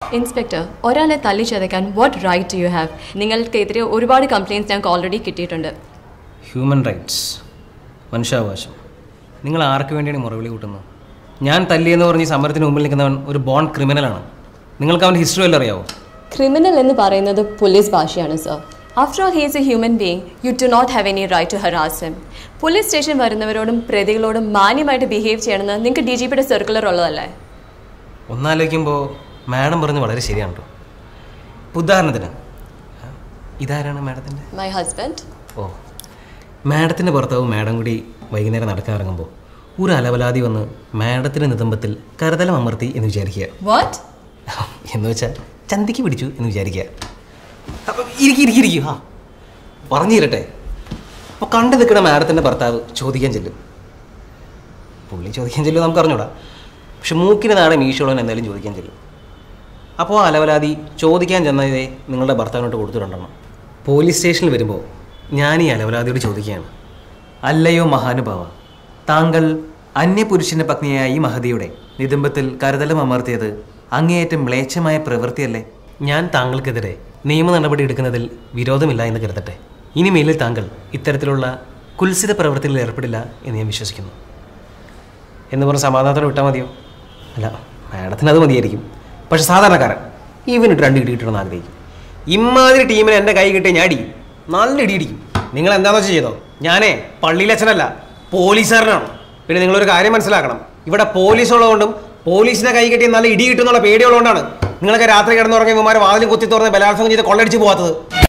inspector ഒരാളെ തല്ലി ചതയ്ക്കാൻ വാട്ട് റൈറ്റ് യു ഹാവ് നിങ്ങൾക്കെതിരെ ഒരുപാട് കംപ്ലയിൻറ്റ്സ് ഞങ്ങൾക്ക് ഓൾറെഡി കിട്ടിയിട്ടുണ്ട് ഹ്യൂമൻ റൈറ്റ്സ് മനുഷ്യാവകാശം നിങ്ങൾ ആർക്ക് വേണ്ടിയാണ് ഈ മുറവിളി കൂട്ടുന്നത് ഞാൻ തല്ലിയെന്ന് പറഞ്ഞ് ഈ സമരത്തിന് മുമ്പിൽ നിൽക്കുന്നവൻ ഒരു ബോൺ ക്രിമിനലാണ് നിങ്ങൾക്ക് അവൻ്റെ ഹിസ്റ്ററി വല്ലതും അറിയാവോ ക്രിമിനൽ എന്ന് പറയുന്നത് പോലീസ് ഭാഷയാണ് sir after all he's a human being you do not have any right to harass him police station വരുന്നവരോടും പ്രതികളോടും മാന്യമായിട്ട് ബിഹേവ് ചെയ്യണമെന്ന് നിങ്ങൾക്ക് ഡി ജി പിയുടെ സർക്കുലർ ഉള്ളതല്ലേ ഒന്നാലോചിക്കുമ്പോൾ മാഡം പറഞ്ഞ് വളരെ ശരിയാണ് കേട്ടോ ഇപ്പൊ ഉദാഹരണത്തിന് ഇതാരാണ് മാഡത്തിൻ്റെ മൈ ഹസ്ബൻഡ് ഓ മാഡത്തിൻ്റെ ഭർത്താവ് മാഡം കൂടി വൈകുന്നേരം നടക്കാൻ ഇറങ്ങുമ്പോൾ ഒരു അലവലാതി വന്ന് മാഡത്തിൻ്റെ നിതംബത്തിൽ കരുതലം അമർത്തി എന്ന് വിചാരിക്കുക വാട്ട് എന്ന് വെച്ചാൽ ചന്തിക്ക് പിടിച്ചു എന്ന് വിചാരിക്കുക അപ്പം ഇരിക്കി ഇരിക്കി ഇരിക്കും ആ പറഞ്ഞു തരട്ടെ അപ്പോൾ കണ്ടു നിൽക്കുന്ന മാഡത്തിൻ്റെ ഭർത്താവ് ചോദിക്കാൻ ചെല്ലും പുള്ളി ചോദിക്കാൻ ചെല്ലും നമുക്ക് അറിഞ്ഞൂടാ പക്ഷെ മൂക്കിന് നാളെ മീശോളൻ എന്തായാലും ചോദിക്കാൻ ചെല്ലും അപ്പോൾ ആ അലവലാതി ചോദിക്കാൻ ചെന്നതേ നിങ്ങളുടെ ഭർത്താവിനോട്ട് കൊടുത്തിട്ടുണ്ടെണ്ണം പോലീസ് സ്റ്റേഷനിൽ വരുമ്പോൾ ഞാൻ ഈ അലവലാതിയോട് ചോദിക്കുകയാണ് അല്ലയോ മഹാനുഭാവ താങ്കൾ അന്യപുരുഷൻ്റെ പത്നിയായ ഈ മഹതിയുടെ നിതംബത്തിൽ കരുതലം അമർത്തിയത് അങ്ങേയറ്റം മ്ലേച്ഛമായ പ്രവൃത്തിയല്ലേ ഞാൻ താങ്കൾക്കെതിരെ നിയമ നടപടി എടുക്കുന്നതിൽ വിരോധമില്ല എന്ന് കരുതട്ടെ ഇനിമേലിൽ താങ്കൾ ഇത്തരത്തിലുള്ള കുൽസിത പ്രവൃത്തിയിൽ ഏർപ്പെടില്ല എന്ന് ഞാൻ വിശ്വസിക്കുന്നു എന്ന് പറഞ്ഞ് സമാധാനത്തോടെ വിട്ടാൽ മതിയോ അല്ല മാഡത്തിന് അത് മതിയായിരിക്കും പക്ഷെ സാധാരണക്കാരൻ ഇവനിട്ട് രണ്ട് ഇടി കിട്ടണമെന്ന് ആഗ്രഹിക്കും ഇമാതിരി ടീമിന് എൻ്റെ കൈ കിട്ടിയ ഞാൻ അടിക്കും നല്ല ഇടി ഇടിക്കും നിങ്ങൾ എന്താണെന്ന് വെച്ചാൽ ചെയ്തോ ഞാനേ പള്ളിയിലച്ഛനല്ല പോലീസുകാരനാണ് പിന്നെ നിങ്ങളൊരു കാര്യം മനസ്സിലാക്കണം ഇവിടെ പോലീസ് ഉള്ളതുകൊണ്ടും പോലീസിനെ കൈ കെട്ടി നല്ല ഇടി കിട്ടുന്നുള്ള പേടിയുള്ളതുകൊണ്ടാണ് നിങ്ങളൊക്കെ രാത്രി കിടന്നുറങ്ങി ഇവന്മാരെ വാതിലും കുത്തി തുറന്ന് ബലാത്സംഗം ചെയ്ത് കൊള്ളടിച്ച് പോകാത്തത്